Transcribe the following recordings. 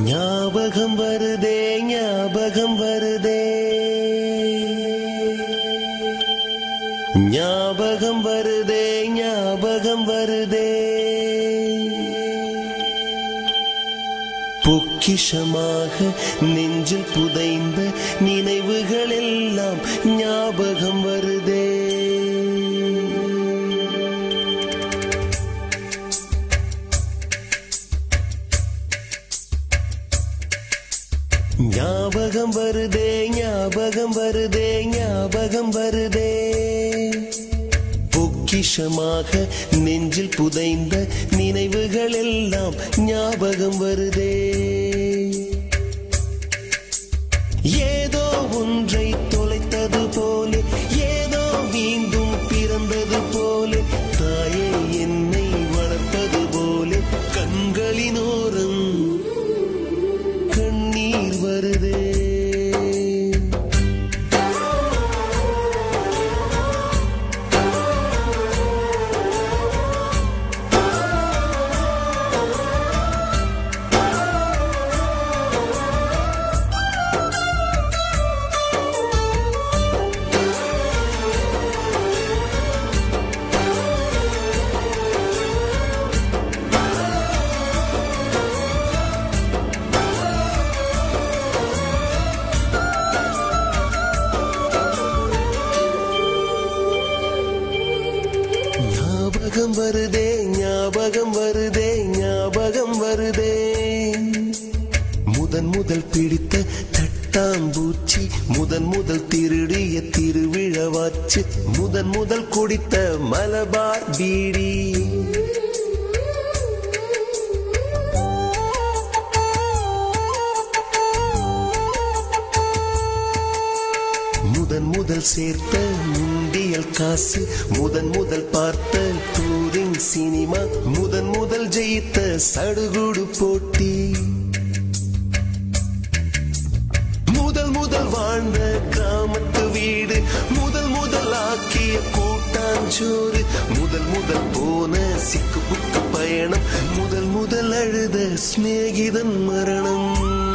ஞாபகம் வருதே ஞாபகம் வருதே ஞாபகம் வருதே ஞாபகம் வருதே பொக்கிஷமாக நெஞ்சில் புதைந்த நினைவுகள் எல்லாம் ஞாபகம் வருதே ஞாபகம் வருதே ஞாபகம் வருதே ஞாபகம் வருதே பொக்கிஷமாக நெஞ்சில் புதைந்த நினைவுகள் எல்லாம் ஞாபகம் வருதே ஏதோ ஒன்றை தொலைத்தது போலே ஏதோ மீண்டும் பிறந்தது போலே தாயே என்னை வளர்ப்பது போலே கண்களினோரம் கண்ணீர் வருதே ஞாபகம் வருதே ஞாபகம் வருதே ஞாபகம் வருதே முதன் முதல் பிடித்த தட்டாம்பூச்சி முதன் முதல் திருடிய திருவிழவாச்சு முதன் முதல் குடித்த மலபார் பீடி முதன் முதல் சேர்த்த முண்டியல் காசு முதன் முதல் பார்த்த டூரிங் சினிமா முதன் முதல் ஜெயித்த சடுகுடு போட்டி முதல் முதல் வாழ்ந்த கிராமத்து வீடு முதல் முதல் ஆக்கிய கூட்டாஞ்சோறு முதல் முதல் போன சிக்கு புக்கு பயணம் முதல் முதல் அழுத சிநேகிதன் மரணம்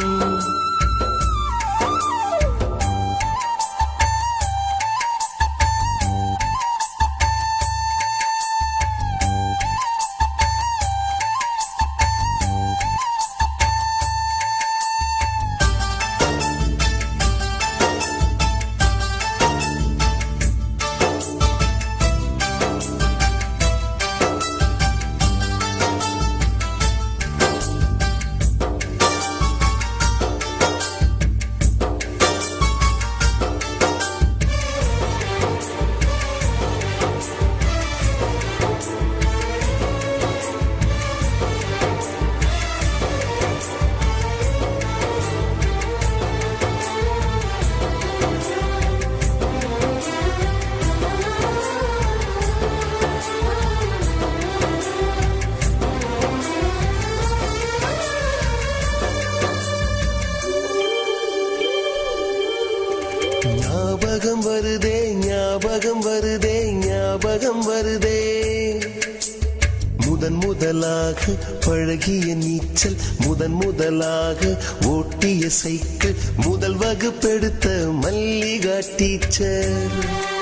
ஞாபகம் வருதே ஞாபகம் வருதே ஞாபகம் வருதே முதன் முதலாக பழகிய நீச்சல் முதன் முதலாக ஓட்டிய சைக்கிள் முதல் வகுப்பெடுத்த மல்லிகா டீச்சர்